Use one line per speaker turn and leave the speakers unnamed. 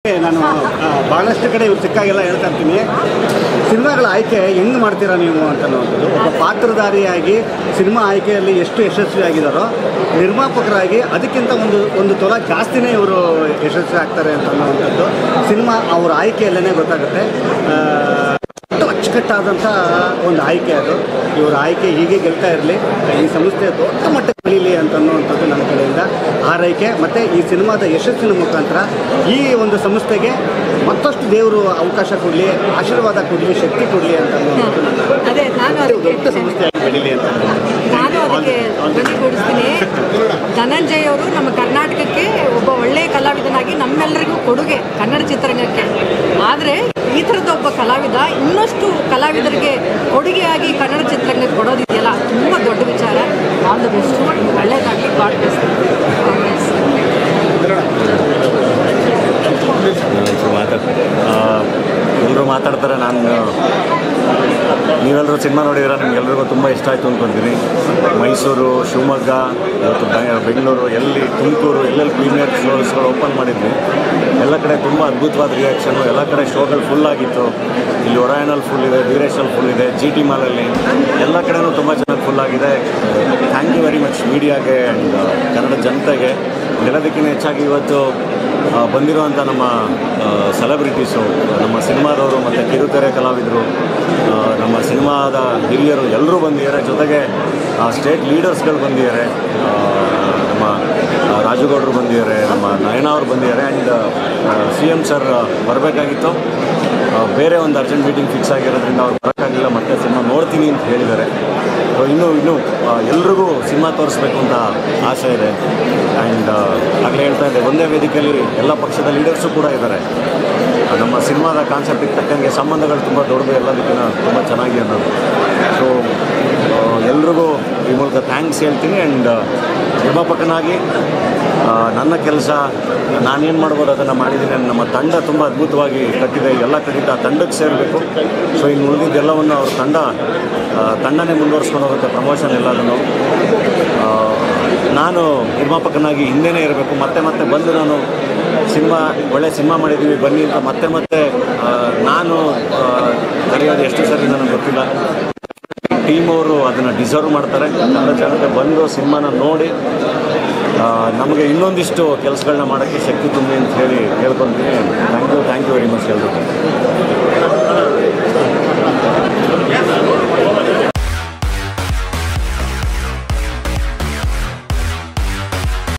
ನಾನು ಆ, ಬಹಳಷ್ಟು ಕಡೆ ಇವ್ರು ಸಿಕ್ಕಾಗೆಲ್ಲ ಹೇಳ್ತಾ ಇರ್ತೀನಿ ಸಿನಿಮಾಗಳ ಆಯ್ಕೆ ಹೆಂಗೆ ಮಾಡ್ತೀರಾ ನೀವು ಅಂತ ಅನ್ನೋದು ಒಬ್ಬ ಪಾತ್ರಧಾರಿಯಾಗಿ ಸಿನಿಮಾ ಆಯ್ಕೆಯಲ್ಲಿ ಎಷ್ಟು ಯಶಸ್ವಿ ಆಗಿದಾರೋ ನಿರ್ಮಾಪಕರಾಗಿ ಅದಕ್ಕಿಂತ ಒಂದು ಒಂದು ತೊಲ ಜಾಸ್ತಿನೇ ಇವರು ಯಶಸ್ವಿ ಆಗ್ತಾರೆ ಅಂತ ಅನ್ನೋವಂಥದ್ದು ಸಿನಿಮಾ ಅವ್ರ ಆಯ್ಕೆಯಲ್ಲೇ ಗೊತ್ತಾಗುತ್ತೆ ಆ, ಅಷ್ಟು ಅಚ್ಚುಕಟ್ಟಾದಂಥ ಒಂದು ಆಯ್ಕೆ ಅದು ಇವರ ಆಯ್ಕೆ ಹೀಗೆ ಗೆಲ್ತಾ ಇರಲಿ ಈ ಸಂಸ್ಥೆ ದೊಡ್ಡ ಮಟ್ಟಕ್ಕೆ ಬೆಳೀಲಿ ಅಂತ ಅನ್ನುವಂಥದ್ದು ನನ್ನ ಕಡೆಯಿಂದ ಹಾರೈಕೆ ಮತ್ತು ಈ ಸಿನಿಮಾದ ಯಶಸ್ಸಿನ ಮುಖಾಂತರ ಈ ಒಂದು ಸಂಸ್ಥೆಗೆ ಮತ್ತಷ್ಟು ದೇವರು ಅವಕಾಶ ಕೊಡಲಿ ಆಶೀರ್ವಾದ ಕೊಡಲಿ ಶಕ್ತಿ ಕೊಡಲಿ ಅಂತ ಅನ್ನುವಂಥದ್ದು ನನ್ನ
ಅದೇ ನಾನು ಅದಕ್ಕೆ
ದೊಡ್ಡ ಸಂಸ್ಥೆಯಾಗಿ ಬೆಳೀಲಿ ಅಂತ
ನಾನು ಅದಕ್ಕೆ ಧ್ವನಿಗೂಡಿಸ್ತೀನಿ ಧನಂಜಯ್ ಅವರು ನಮ್ಮ ಕರ್ನಾಟಕಕ್ಕೆ ಒಬ್ಬ ಒಳ್ಳೆಯ ಕಲಾವಿದನಾಗಿ ನಮ್ಮೆಲ್ಲರಿಗೂ ಕೊಡುಗೆ ಕನ್ನಡ ಚಿತ್ರರಂಗಕ್ಕೆ ಆದರೆ ಈ ಥರದ ಒಬ್ಬ ಕಲಾವಿದ ಇನ್ನಷ್ಟು ಕಲಾವಿದರಿಗೆ ಕೊಡುಗೆಯಾಗಿ ಕನ್ನಡ ಚಿತ್ರರಂಗಕ್ಕೆ ಕೊಡೋದಿದೆಯಲ್ಲ ತುಂಬ ದೊಡ್ಡ ವಿಚಾರ ಆಲ್ ದ ಬೆಸ್ಟ್ ಒಳ್ಳೆಯದಾಗಲಿ ಗಾಡ್ ಬೆಸ್ಟ್ ಕಾಂಗ್ರೆಸ್
ಮಾತಾಡ್ ಎಲ್ಲರೂ ಮಾತಾಡ್ತಾರೆ ನಾನು ನೀವೆಲ್ಲರೂ ಸಿನಿಮಾ ನೋಡಿದ್ರೆ ನಿಮ್ಗೆಲ್ರಿಗೂ ತುಂಬ ಇಷ್ಟ ಆಯಿತು ಅಂದ್ಕೊತೀನಿ ಮೈಸೂರು ಶಿವಮೊಗ್ಗ ಇವತ್ತು ಬೆ- ಬೆಂಗಳೂರು ಎಲ್ಲಿ ತುಮಕೂರು ಎಲ್ಲೆಲ್ಲಿ ಪ್ರೀಮಿಯರ್ ಶೋಸ್ಗಳು ಓಪನ್ ಮಾಡಿದ್ವಿ ಎಲ್ಲ ಕಡೆ ತುಂಬ ಅದ್ಭುತವಾದ ರಿಯಾಕ್ಷನು ಎಲ್ಲ ಕಡೆ ಶೋಗಳು ಫುಲ್ ಆಗಿತ್ತು ಇಲ್ಲಿ ಒರಾಯನಲ್ಲಿ ಫುಲ್ ಇದೆ ವೀರೇಶಲ್ಲಿ ಫುಲ್ ಇದೆ ಜಿ ಟಿ ಮಾಲಲ್ಲಿ ಎಲ್ಲ ಕಡೆನೂ ತುಂಬ ಚೆನ್ನಾಗಿ ಫುಲ್ ಆಗಿದೆ ಥ್ಯಾಂಕ್ ಯು ವೆರಿ ಮಚ್ ಮೀಡಿಯಾಗೆ ಆ್ಯಂಡ್ ಕನ್ನಡ ಜನತೆಗೆ ಎಲ್ಲದಕ್ಕಿಂತ ಹೆಚ್ಚಾಗಿ ಇವತ್ತು ಆ, ಬಂದಿರುವಂಥ ನಮ್ಮ ಸೆಲೆಬ್ರಿಟೀಸು ನಮ್ಮ ಸಿನಿಮಾದವರು ಮತ್ತು ಕಿರುತೆರೆ ಕಲಾವಿದರು ಆ, ನಮ್ಮ ಸಿನಿಮಾದ ಹಿರಿಯರು ಎಲ್ಲರೂ ಬಂದಿದ್ದಾರೆ ಜೊತೆಗೆ ಸ್ಟೇಟ್ ಲೀಡರ್ಸ್ಗಳು ಬಂದಿದ್ದಾರೆ ಆ, ನಮ್ಮ ಆ, ರಾಜುಗೌಡರು ಬಂದಿದ್ದಾರೆ ನಮ್ಮ ನಯನ ಅವರು ಬಂದಿದ್ದಾರೆ ಆ್ಯಂಡ್ ಸಿ ಎಮ್ ಸರ್ ಬರಬೇಕಾಗಿತ್ತು ಬೇರೆ ಒಂದು ಅರ್ಜೆಂಟ್ ಮೀಟಿಂಗ್ ಫಿಕ್ಸ್ ಆಗಿರೋದ್ರಿಂದ ಅವ್ರು ಬರೋಕ್ಕಾಗಲಿಲ್ಲ ಮತ್ತೆ ಸಿನಿಮಾ ನೋಡ್ತೀನಿ ಅಂತ ಹೇಳಿದ್ದಾರೆ ಸೊ ಇನ್ನೂ ಇನ್ನೂ ಆ, ಎಲ್ರಿಗೂ ಸಿನಿಮಾ ತೋರಿಸ್ಬೇಕು ಅಂತ ಆಸೆ ಇದೆ ಆ್ಯಂಡ್ ಆಗಲೇ ಹೇಳ್ತಾ ಇದ್ದೆ ಒಂದೇ ವೇದಿಕೆಯಲ್ಲಿ ಎಲ್ಲ ಪಕ್ಷದ ಲೀಡರ್ಸು ಕೂಡ ಇದ್ದಾರೆ ಆ, ನಮ್ಮ ಸಿನಿಮಾದ ಕಾನ್ಸೆಪ್ಟಿಗೆ ತಕ್ಕಂಗೆ ಸಂಬಂಧಗಳು ತುಂಬ ದೊಡ್ಡದು ಎಲ್ಲದಕ್ಕಿಂತ ತುಂಬ ಚೆನ್ನಾಗಿ ಅನ್ನೋದು ಸೊ ಎಲ್ರಿಗೂ ಈ ಮೂಲಕ ಥ್ಯಾಂಕ್ಸ್ ಹೇಳ್ತೀನಿ ಆ್ಯಂಡ್ ನಿರ್ಮಾಪಕನಾಗಿ ಆ, ನನ್ನ ಕೆಲಸ ನಾನೇನು ಮಾಡ್ಬೋದು ಅದನ್ನು ಮಾಡಿದ್ದೀನಿ and ನಮ್ಮ ತಂಡ ತುಂಬ ಅದ್ಭುತವಾಗಿ ಕಟ್ಟಿದೆ ಎಲ್ಲ ಕ್ರೆಡಿಟ್ ಆ ತಂಡಕ್ಕೆ ಸೇರಬೇಕು ಸೊ ಇನ್ನು ಉಳಿದಿದ್ದೆಲ್ಲವನ್ನು ಅವ್ರ ತಂಡ ಆ, ತಂಡನೇ ಮುಂದುವರ್ಸ್ಕೊಂಡು ಹೋಗುತ್ತೆ ಪ್ರಮೋಷನ್ ಎಲ್ಲದನ್ನು ಆ, ನಾನು ನಿರ್ಮಾಪಕನಾಗಿ ಹಿಂದೆನೇ ಇರಬೇಕು ಮತ್ತೆ ಮತ್ತೆ ಬಂದು ನಾನು ಸಿನಿಮಾ ಒಳ್ಳೆ ಸಿನಿಮಾ ಮಾಡಿದ್ದೀವಿ ಬನ್ನಿ ಅಂತ ಮತ್ತೆ ಮತ್ತೆ ಆ, ನಾನು ಆ, ಕರೆಯೋದು ಎಷ್ಟು ಸರಿ ನನಗೆ ಗೊತ್ತಿಲ್ಲ ಟೀಮ್ ಅವರು ಅದನ್ನು ಡಿಸರ್ವ್ ಮಾಡ್ತಾರೆ ಕನ್ನಡ ಜನತೆ ಬಂದು ಸಿನಿಮಾನ ನೋಡಿ ಆ, ನಮಗೆ ಇನ್ನೊಂದಿಷ್ಟು ಕೆಲಸಗಳನ್ನ ಮಾಡೋಕ್ಕೆ ಶಕ್ತಿ ತುಂಬಿ ಅಂತ ಹೇಳಿ ಹೇಳ್ಕೊತೀನಿ thank you thank you very much ಎಲ್ರಿಗೂ